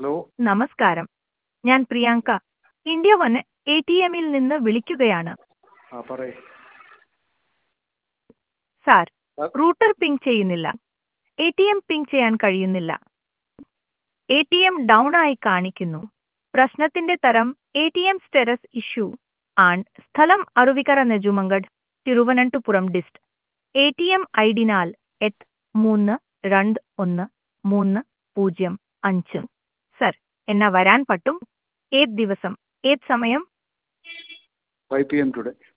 Hello നമസ്കാരം ഞാൻ Priyanka India one A T എമ്മിൽ നിന്ന് വിളിക്കുകയാണ് ആ പറയ് സാർ ആ? റൂട്ടർ പിങ് ചെയ്യുന്നില്ല എ ടി എം പിങ് ചെയ്യാൻ കഴിയുന്നില്ല എ ടി എം ഡൗൺ ആയി കാണിക്കുന്നു പ്രശ്നത്തിന്റെ തരം A T M status issue ആൺ സ്ഥലം Aruvikkara Nedumangad Thiruvananthapuram dist A T M I D നാൽ എട്ട് മൂന്ന് രണ്ട് ഒന്ന് മൂന്ന് പൂജ്യം അഞ്ച് സർ എന്നാ വരാൻ പറ്റും ഏത് ദിവസം ഏത് സമയം ഫൈവ് പി എം ടുഡേ